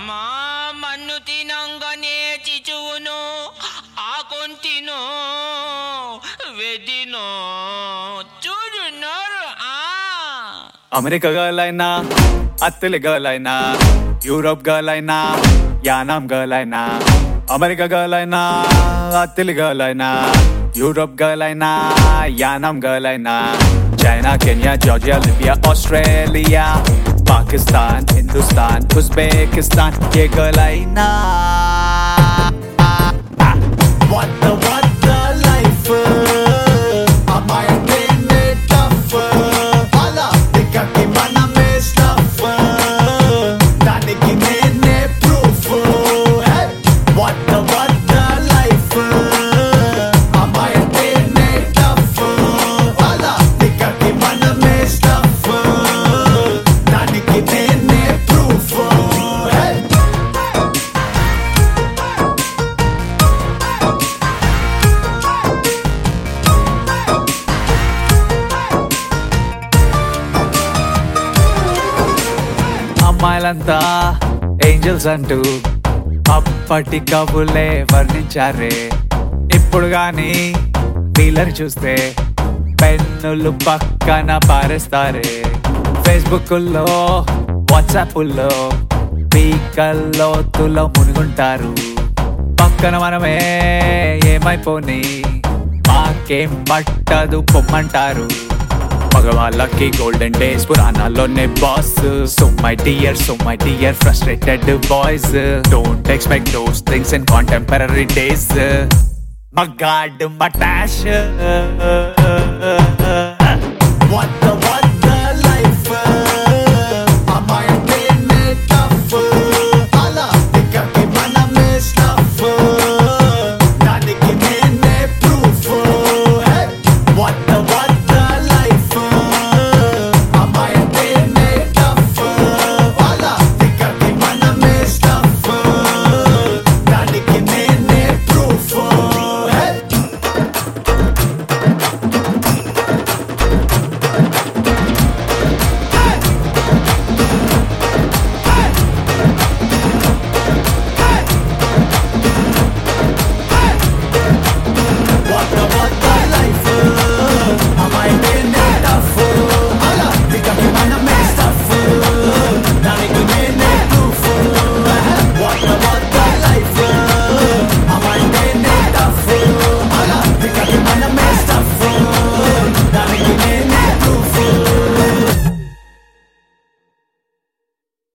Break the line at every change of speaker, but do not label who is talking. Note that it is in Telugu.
అమ్మా మన్ను తినంగానే చిచువును ఆకొంతిను వెదిను చూడున్నారు ఆ
అమెరికా గర్ల్ అయినా అత్తలి గర్ల్ అయినా యూరోప్ గర్ల్ అయినా యానాం గర్ల్ అయినా అమెరికా గర్ల్ అయినా అత్తలి గర్ల్ అయినా యూరోప్ గర్ల్ అయినా యానాం గర్ల్ అయినా China Kenya Georgia Libya Australia Pakistan Hindustan Uzbekistan ఏ గర్ల్ అయినా
What the what the life అమ్మాయి టఫ్ అలా దిక్కకి మనమే స్టఫ్ దానికి నేనే proof What the what the life అమ్మాయి టఫ్ అలా దిక్కకి మనమే స్టఫ్ దానికి నేనే ప్రూఫ్
అమ్మాయిలంతా ఏంజల్స్ అంటూ అప్పటి కబులే వర్ణించారే ఇప్పుడు గాని వీళ్ళని చూస్తే పెన్నులు పక్కన పారేస్తారే ఫేస్బుక్లో వాట్సాప్లో పీకల్లో తులో మునుగుంటారు పక్కన మనమే ఏమైపోని మాకేం పట్టదు పొమ్మంటారు మగవాళ్ళకి గోల్డెన్ డేస్ పురాణాల్లోనే boss so my dear so my dear frustrated boys don't expect those things in contemporary days మగాడ్ మటాష్
What